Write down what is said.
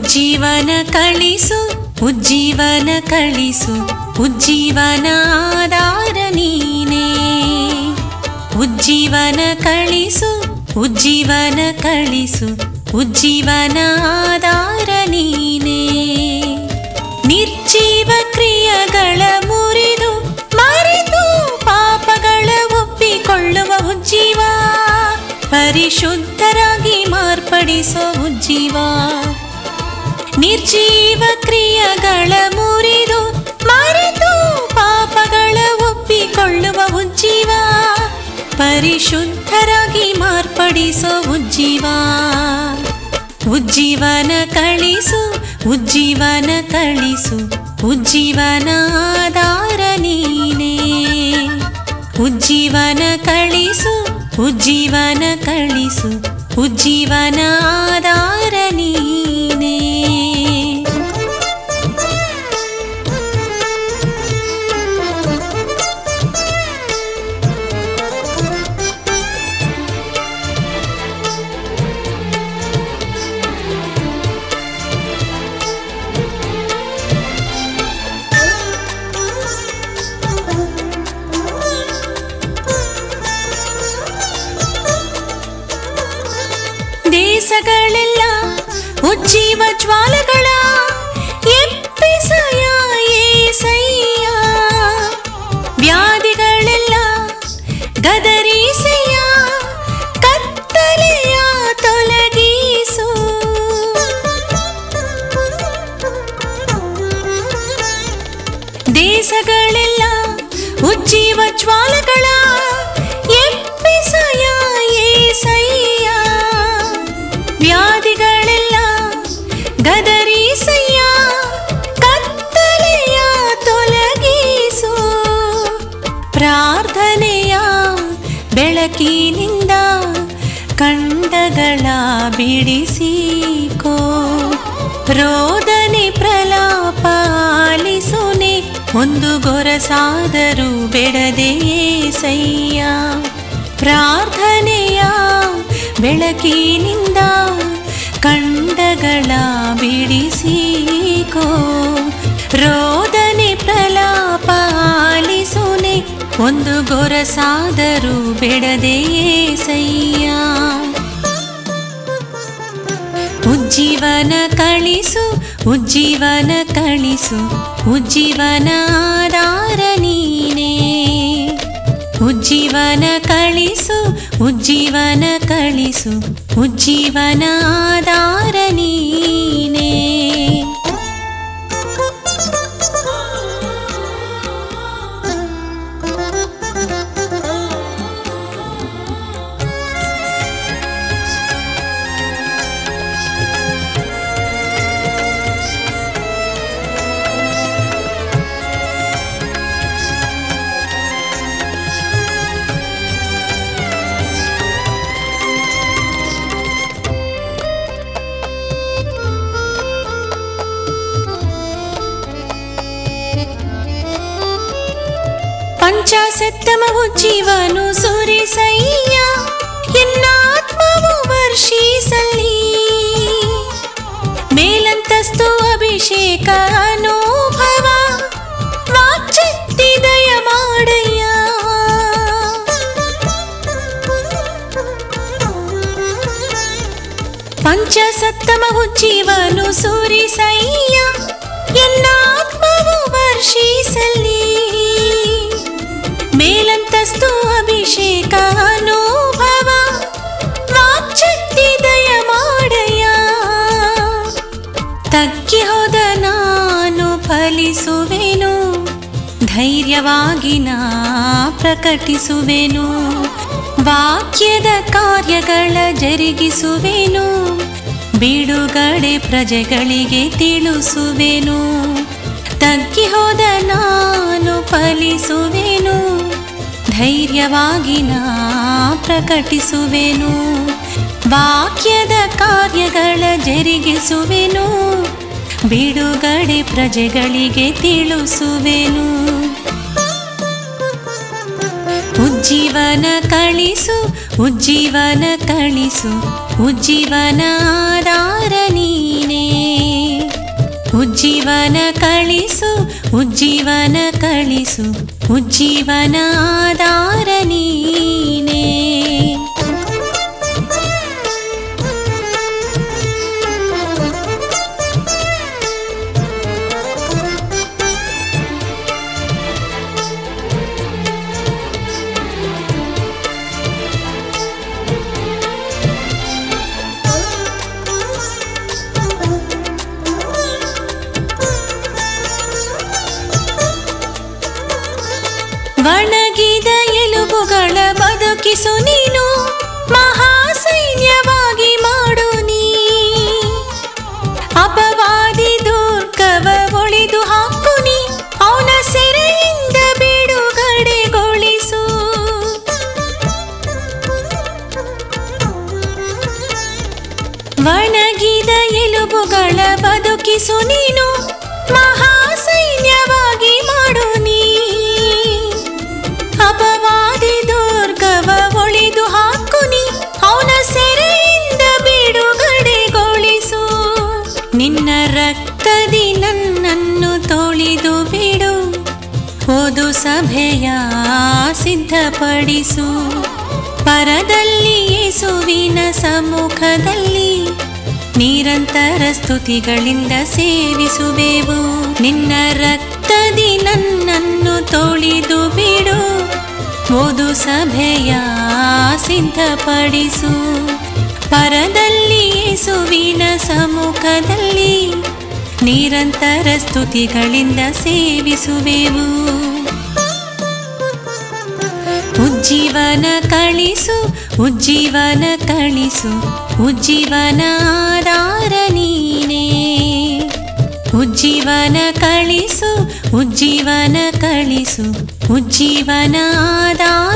ಉಜ್ಜೀವನ ಕಳಿಸು ಉಜ್ಜೀವನ ಕಳಿಸು ಉಜ್ಜೀವನ ಆಧಾರ ನೀನೇ ಉಜ್ಜೀವನ ಕಳಿಸು ಉಜ್ಜೀವನ ಕಳಿಸು ಉಜ್ಜೀವನ ಆಧಾರ ನೀನೇ ನಿರ್ಜೀವ ಕ್ರಿಯೆಗಳ ಮುರಿದು ಮರೆತು ಪಾಪಗಳ ಒಪ್ಪಿಕೊಳ್ಳುವ ಉಜ್ಜೀವ ಪರಿಶುದ್ಧರಾಗಿ ಮಾರ್ಪಡಿಸೋ ಉಜ್ಜೀವ ನಿರ್ಜೀವ ಕ್ರಿಯೆಗಳ ಮುರಿದು ಮರೆತು ಪಾಪಗಳ ಒಪ್ಪಿಕೊಳ್ಳುವ ಉಜ್ಜೀವ ಪರಿಶುದ್ಧರಾಗಿ ಮಾರ್ಪಡಿಸೋ ಉಜ್ಜೀವ ಉಜ್ಜೀವನ ಕಳಿಸು ಉಜ್ಜೀವನ ಕಳಿಸು ಉಜ್ಜೀವನ ಆಧಾರ ನೀನೇ ಉಜ್ಜೀವನ ಕಳಿಸು ಉಜ್ಜೀವನ ಕಳಿಸು ಉಜ್ಜೀವನ ಆಧಾರ ನೀನೇ ದೇಶಗಳೆಲ್ಲ ಉಜ್ಜೀವ ಜ್ವಾಲಗಳ ಎಪ್ಪಿಸಯ ಏಸಯ್ಯ ವ್ಯಾಧಿಗಳೆಲ್ಲ ಗದರಿಸೆಯ ಕತ್ತಲೆಯ ತೊಲಗಿಸು ದೇಶಗಳೆಲ್ಲ ಉಜ್ಜೀವ ಜ್ವಾಲಗಳ ಎಪ್ಪಿಸಯ ಏಸಯ್ಯ ವ್ಯಾಧಿಗಳೆಲ್ಲ ಗದರಿಸಯ್ಯ ಕತ್ತಲೆಯ ತೊಲಗಿಸು ಪ್ರಾರ್ಥನೆಯ ಬೆಳಕಿನಿಂದ ಕಂಡಗಳ ಬಿಡಿಸಿಕೋ ರೋದನೆ ಪ್ರಲಾಪ ಆಲಿಸುನೆ ಒಂದು ಗೊರಸಾದರೂ ಬೆಡದೆ ಸಯ್ಯ ಪ್ರಾರ್ಥನೆಯ ಬೆಳಕಿನಿಂದ ಕಂಡಗಳ ಬಿಡಿಸಿಕೋ ರೋದನೆ ಪ್ರಲಾಪ ಆಲಿಸುನೆ ಒಂದು ಗೊರಸಾದರೂ ಬೆಡದೆ ಸಯ್ಯ ಉಜ್ಜೀವನ ಕಳಿಸು ಉಜ್ಜೀವನ ಕಳಿಸು ಉಜ್ಜೀವನ ಆಧಾರ ನೀನೇ ಉಜ್ಜೀವನ ಕಳಿಸು ಉಜ್ಜೀವನ ಕಳಿಸು ಉಜ್ಜೀವನ ಆಧಾರ ನೀನೇ ಪಂಚಾಸತ್ತಮವು ಜೀವನು ಸುರಿಸಯ್ಯ ಎನ್ನಾತ್ಮವು ವರ್ಷಿಸಲಿ ಮೇಲಂತಸ್ತು ಅಭಿಷೇಕ ಅನುಭವ ವಾಕ್ಶಕ್ತಿ ದಯ ಮಾಡಯ್ಯ ಪಂಚಸತ್ತಮವು ಜೀವನು ಸುರಿಸಯ್ಯ ಎನ್ನಾತ್ಮವು ವರ್ಷಿಸಲಿ ಮೇಲಂತಸ್ತು ಅಭಿಷೇಕ ಅನುಭವ ವಾಕ್ಶಕ್ತಿ ದಯ ಮಾಡಯ್ಯ ತಗ್ಗಿ ಹೋದ ನಾನು ಫಲಿಸುವೆನು ಧೈರ್ಯವಾಗಿ ನಾ ಪ್ರಕಟಿಸುವೆನು ವಾಕ್ಯದ ಕಾರ್ಯಗಳ ಜರುಗಿಸುವೆನು ಬಿಡುಗಡೆ ಪ್ರಜೆಗಳಿಗೆ ತಿಳಿಸುವೆನು ತಗ್ಗಿ ಹೋದ ನಾನು ಫಲಿಸುವೆನು ಧೈರ್ಯವಾಗಿ ನಾ ಪ್ರಕಟಿಸುವೆನು ವಾಕ್ಯದ ಕಾರ್ಯಗಳ ಜರುಗಿಸುವೆನು ಬಿಡುಗಡೆ ಪ್ರಜೆಗಳಿಗೆ ತಿಳಿಸುವೆನು ಉಜ್ಜೀವನ ಕಳಿಸು ಉಜ್ಜೀವನ ಕಳಿಸು ಉಜ್ಜೀವನ ಆಧಾರ ನೀನೇ ಉಜ್ಜೀವನ ಕಳಿಸು ಉಜ್ಜೀವನ ಕಳಿಸು ಉಜ್ಜೀವನ ಆಧಾರ ನೀನೇ ಒಣಗಿದ ಎಲುಬುಗಳ ಬದುಕಿಸು ನೀನು ಮಹಾಸೈನ್ಯವಾಗಿ ಮಾಡು ನೀ ಅಪವಾದಿ ದುರ್ಗವ ಒಳಿದು ಹಾಕು ನೀ ಅವನ ಸೆರೆಯಿಂದ ಬಿಡುಗಡೆಗೊಳಿಸು ಒಣಗಿದ ಎಲುಬುಗಳ ಬದುಕಿಸು ನೀನು ಮಹಾಸೈನ್ಯವಾಗಿ ಮಾಡು ನೀ ಅಪವಾದಿ ದುರ್ಗವ ಒಳಿದು ಹಾಕು ನೀ ಅವನ ಸೆರೆಯಿಂದ ಬಿಡುಗಡೆಗೊಳಿಸು ನಿನ್ನ ರಕ್ತದಿ ನನ್ನನ್ನು ತೊಳೆದು ಬಿಡು ಓದು ಸಭೆಯ ಸಿದ್ಧಪಡಿಸು ಪರದಲ್ಲಿ ಯೇಸುವಿನ ಸಮ್ಮುಖದಲ್ಲಿ ನಿರಂತರ ಸ್ತುತಿಗಳಿಂದ ಸೇವಿಸುವೆವು ನಿನ್ನ ರಕ್ತದಿ ನನ್ನನ್ನು ತೊಳೆದು ಬಿಡು ಓದು ಸಭೆಯ ಸಿದ್ಧಪಡಿಸು ಪರದಲ್ಲಿ ಯೇಸುವಿನ ಸಮ್ಮುಖದಲ್ಲಿ ನಿರಂತರ ಸ್ತುತಿಗಳಿಂದ ಸೇವಿಸುವೆವು ಉಜ್ಜೀವನ ಕಳಿಸು ಉಜ್ಜೀವನ ಕಳಿಸು ಉಜ್ಜೀವನ ಆಧಾರ ನೀನೇ ಉಜ್ಜೀವನ ಕಳಿಸು ಉಜ್ಜೀವನ ಕಳಿಸು ಉಜ್ಜೀವನ ಆಧಾರ